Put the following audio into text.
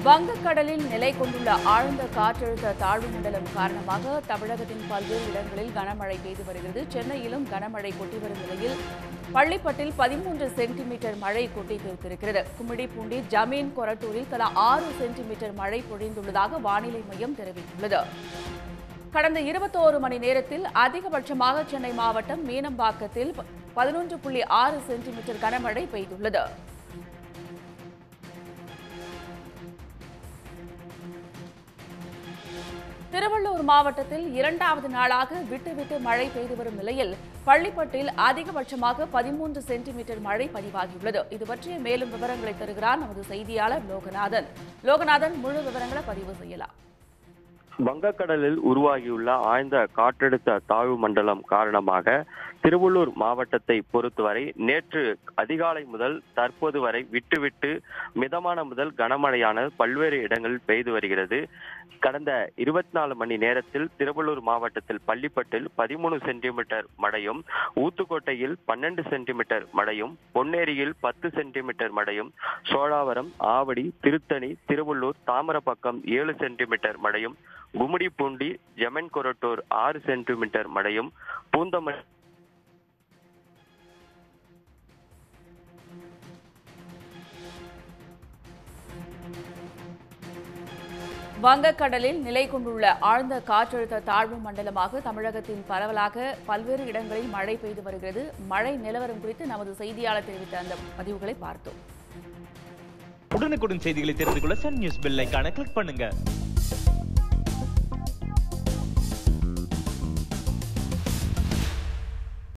வங்கக்கடலில் நிலை கொண்டுள்ள ஆழ்ந்த காற்றழுத்த தாழ்வு மண்டலம் காரணமாக தமிழகத்தின் பல்வேறு இடங்களில் கனமழை பெய்து வருகிறது சென்னையிலும் கனமழை கொட்டி வரும் நிலையில் பள்ளிப்பட்டில் பதிமூன்று சென்டிமீட்டர் மழை கொட்டி தீர்த்திருக்கிறது கும்மிடிப்பூண்டி ஜமீன் கொரட்டூரில் தலா ஆறு சென்டிமீட்டர் மழை பொழிந்துள்ளதாக வானிலை மையம் தெரிவித்துள்ளது கடந்த இருபத்தோரு மணி நேரத்தில் அதிகபட்சமாக சென்னை மாவட்டம் மீனம்பாக்கத்தில் பதினொன்று புள்ளி ஆறு சென்டிமீட்டர் கனமழை பெய்துள்ளது திருவள்ளூர் மாவட்டத்தில் இரண்டாவது நாளாக விட்டு விட்டு மழை பெய்து வரும் நிலையில் பள்ளிப்பட்டில் அதிகபட்சமாக பதிமூன்று சென்டிமீட்டர் மழை பதிவாகியுள்ளது இது பற்றிய மேலும் விவரங்களை தருகிறார் நமது செய்தியாளர் லோகநாதன் லோகநாதன் முழு விவரங்களை பதிவு செய்யலாம் வங்கக்கடலில் உருவாகியுள்ள ஆழ்ந்த காற்றழுத்த தாழ்வு மண்டலம் காரணமாக திருவள்ளூர் மாவட்டத்தை பொறுத்தவரை நேற்று அதிகாலை முதல் தற்போது வரை விட்டுவிட்டு மிதமான முதல் கனமழையான பல்வேறு இடங்களில் பெய்து வருகிறது கடந்த இருபத்தி நாலு மணி நேரத்தில் திருவள்ளூர் மாவட்டத்தில் பள்ளிப்பட்டில் பதிமூணு சென்டிமீட்டர் மழையும் ஊத்துக்கோட்டையில் பன்னெண்டு சென்டிமீட்டர் மழையும் பொன்னேரியில் பத்து சென்டிமீட்டர் மழையும் சோழாவரம் ஆவடி திருத்தணி திருவள்ளூர் தாமரப்பக்கம் ஏழு சென்டிமீட்டர் மழையும் கும்மிடிப்பூண்டி ஜெமன் கொரட்டூர் ஆறு சென்டிமீட்டர் மழையும் பூந்தமல்லி வங்கக்கடலில் நிலை கொண்டுள்ள ஆழ்ந்த காற்றழுத்த தாழ்வு மண்டலமாக தமிழகத்தின் பரவலாக பல்வேறு இடங்களில் மழை பெய்து வருகிறது மழை நிலவரம் குறித்து நமது செய்தியாளர் தெரிவித்த அந்த பதிவுகளை பார்த்தோம் உடனுக்குடன் செய்திகளை தெரிந்து கொள்ள சன் நியூஸ் பெல் ஐகானை கிளிக் பண்ணுங்க